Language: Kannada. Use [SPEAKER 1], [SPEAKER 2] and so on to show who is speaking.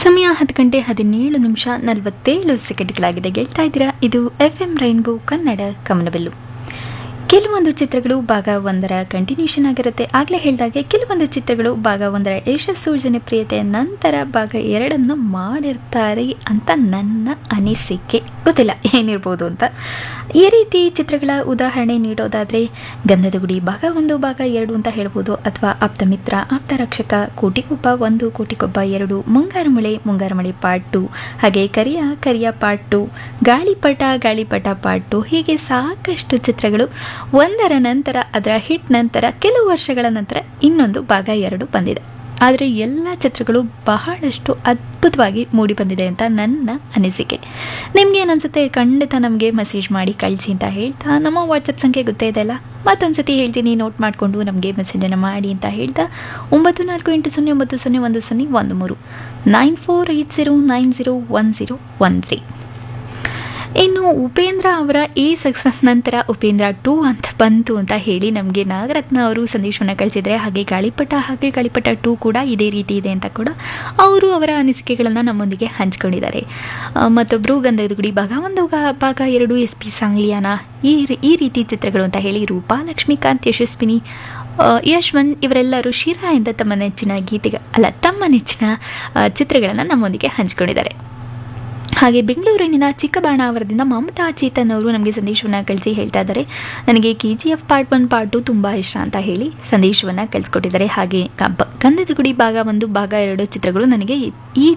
[SPEAKER 1] ಸಮಯ ಹತ್ತು ಗಂಟೆ ಹದಿನೇಳು ನಿಮಿಷ ನಲವತ್ತೇಳು ಸೆಕೆಂಡ್ಗಳಾಗಿದೆ ಗೆಲ್ತಾ ಇದ್ದೀರಾ ಇದು ಎಫ್ ಎಂ ರೈನ್ಬೋ ಕನ್ನಡ ಕಮನಬೆಲ್ಲು ಕೆಲವೊಂದು ಚಿತ್ರಗಳು ಭಾಗ ಒಂದರ ಕಂಟಿನ್ಯೂಷನ್ ಆಗಿರುತ್ತೆ ಆಗಲೇ ಹೇಳಿದಾಗೆ ಕೆಲವೊಂದು ಚಿತ್ರಗಳು ಭಾಗ ಒಂದರ ಯಶಸ್ಸು ಜನಪ್ರಿಯತೆಯ ನಂತರ ಭಾಗ ಎರಡನ್ನು ಮಾಡಿರ್ತಾರೆ ಅಂತ ನನ್ನ ಅನಿಸಿಕೆ ಗೊತ್ತಿಲ್ಲ ಏನಿರ್ಬೋದು ಅಂತ ಈ ರೀತಿ ಚಿತ್ರಗಳ ಉದಾಹರಣೆ ನೀಡೋದಾದರೆ ಗಂಧದ ಗುಡಿ ಭಾಗ ಒಂದು ಭಾಗ ಎರಡು ಅಂತ ಹೇಳ್ಬೋದು ಅಥವಾ ಆಪ್ತ ಮಿತ್ರ ಆಪ್ತ ರಕ್ಷಕ ಕೋಟಿಗೊಬ್ಬ ಒಂದು ಕೋಟಿಗೊಬ್ಬ ಎರಡು ಮುಂಗಾರು ಮಳೆ ಮುಂಗಾರು ಮಳೆ ಪಾರ್ಟ್ ಟು ಹಾಗೆ ಕರಿಯ ಕರಿಯ ಪಾರ್ಟ್ ಟು ಗಾಳಿಪಟ ಗಾಳಿಪಟ ಪಾರ್ಟ್ ಟು ಹೀಗೆ ಸಾಕಷ್ಟು ಚಿತ್ರಗಳು ಒಂದರ ನಂತರ ಅದರ ಹಿಟ್ ನಂತರ ಕೆಲವು ವರ್ಷಗಳ ನಂತರ ಇನ್ನೊಂದು ಭಾಗ ಎರಡು ಬಂದಿದೆ ಆದರೆ ಎಲ್ಲ ಚಿತ್ರಗಳು ಬಹಳಷ್ಟು ಅದ್ಭುತವಾಗಿ ಮೂಡಿ ಬಂದಿದೆ ಅಂತ ನನ್ನ ಅನಿಸಿಕೆ ನಿಮ್ಗೆ ಏನನ್ಸುತ್ತೆ ಖಂಡಿತ ನಮಗೆ ಮೆಸೇಜ್ ಮಾಡಿ ಕಳಿಸಿ ಅಂತ ಹೇಳ್ತಾ ನಮ್ಮ ವಾಟ್ಸಪ್ ಸಂಖ್ಯೆ ಗೊತ್ತೇ ಇದೆಯಲ್ಲ ಮತ್ತೊಂದು ಸತಿ ಹೇಳ್ತೀನಿ ನೋಟ್ ಮಾಡಿಕೊಂಡು ನಮಗೆ ಮೆಸೇಜನ್ನು ಮಾಡಿ ಅಂತ ಹೇಳ್ತಾ ಒಂಬತ್ತು ನಾಲ್ಕು ಎಂಟು ಸೊನ್ನೆ ಒಂಬತ್ತು ಸೊನ್ನೆ ಒಂದು ಸೊನ್ನೆ ಒಂದು ಮೂರು nine four eight zero nine zero one zero one three ಇನ್ನು ಉಪೇಂದ್ರ ಅವರ ಈ ಸಕ್ಸಸ್ ನಂತರ ಉಪೇಂದ್ರ ಟೂ ಅಂತ ಬಂತು ಅಂತ ಹೇಳಿ ನಮಗೆ ನಾಗರತ್ನ ಅವರು ಸಂದೇಶವನ್ನು ಕಳಿಸಿದರೆ ಹಾಗೆ ಗಾಳಿಪಟ ಹಾಗೆ ಗಾಳಿಪಟ ಟೂ ಕೂಡ ಇದೇ ರೀತಿ ಇದೆ ಅಂತ ಕೂಡ ಅವರು ಅವರ ಅನಿಸಿಕೆಗಳನ್ನು ನಮ್ಮೊಂದಿಗೆ ಹಂಚ್ಕೊಂಡಿದ್ದಾರೆ ಆ, ಮತ್ತೊಬ್ಬರು ಗಂಧದ ಗುಡಿ ಭಾಗ ಒಂದು ಗಾ- ಭಾಗ ಎರಡು ಎಸ್ ಪಿ ಸಾಂಗ್ಲಿಯಾನ ಈ ರೀ- ಈ ರೀತಿ ಚಿತ್ರಗಳು ಅಂತ ಹೇಳಿ ರೂಪಾ ಲಕ್ಷ್ಮೀಕಾಂತ್ ಯಶಸ್ವಿನಿ ಆ, ಯಶ್ವಂತ್ ಇವರೆಲ್ಲರೂ ಶಿರಾ ಎಂದ ತಮ್ಮ ನೆಚ್ಚಿನ ಗೀತೆಗ ಅಲ್ಲ ತಮ್ಮ ನೆಚ್ಚಿನ ಚಿತ್ರಗಳನ್ನು ನಮ್ಮೊಂದಿಗೆ ಹಂಚ್ಕೊಂಡಿದ್ದಾರೆ ಹಾಗೆ ಬೆಂಗಳೂರಿನಿಂದ ಚಿಕ್ಕಬಾಣಾವರದಿಂದ ಮಮತಾ ಚೇತನ್ ಅವರು ನಮಗೆ ಸಂದೇಶವನ್ನು ಕಳಿಸಿ ಹೇಳ್ತಾ ಇದ್ದಾರೆ ನನಗೆ K G F part one part two ತುಂಬ ಇಷ್ಟ ಅಂತ ಹೇಳಿ ಸಂದೇಶವನ್ನು ಕಳಿಸ್ಕೊಟ್ಟಿದ್ದಾರೆ ಹಾಗೆ ಗ- ಬ- ಗಂಧದ ಗುಡಿ ಭಾಗ ಒಂದು ಭಾಗ ಎರಡು ಚಿತ್ರಗಳು ನನಗೆ ಈ- ಈ